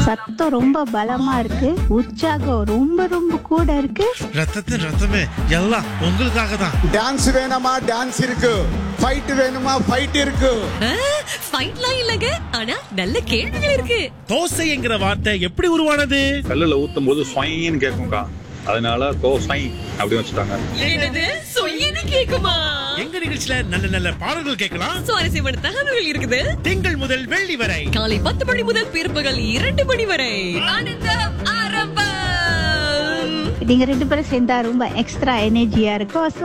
சத்தம் ரொம்ப பலமா இருக்கு உற்சாகம் ரொம்ப ரொம்ப கூட இருக்கு ரத்தத்தின் ரத்தமே எல்லாம் உங்களுக்காக தான் டான்ஸ் வேணுமா டான்ஸ் இருக்கு ஃபைட் வேணுமா ஃபைட் இருக்கு ஃபைட்லாம் இல்லங்க ஆனா நல்ல கேள்விகள் இருக்கு தோசைங்கிற வார்த்தை எப்படி உருவானது கல்லுல ஊத்தும் போது ஸ்வைன்னு கேட்கும்க்கா அதனால தோ ஸ்வை அப்படின்னு வச்சுட்டாங்க என்னது சொய்யன்னு கேக்குமா எங்க நிகழ்ச்சியில நல்ல நல்ல பாடல்கள் கேட்கலாம் சுவாரஸ்யமான தகவல்கள் இருக்குது திங்கள் முதல் வெள்ளி வரை காலை பத்து மணி முதல் பிற்பகல் இரண்டு மணி வரை ஆனந்தம் ஆரம்பம் நீங்க ரெண்டு பேரும் சேர்ந்தா ரொம்ப எக்ஸ்ட்ரா எனர்ஜியா இருக்கும் So,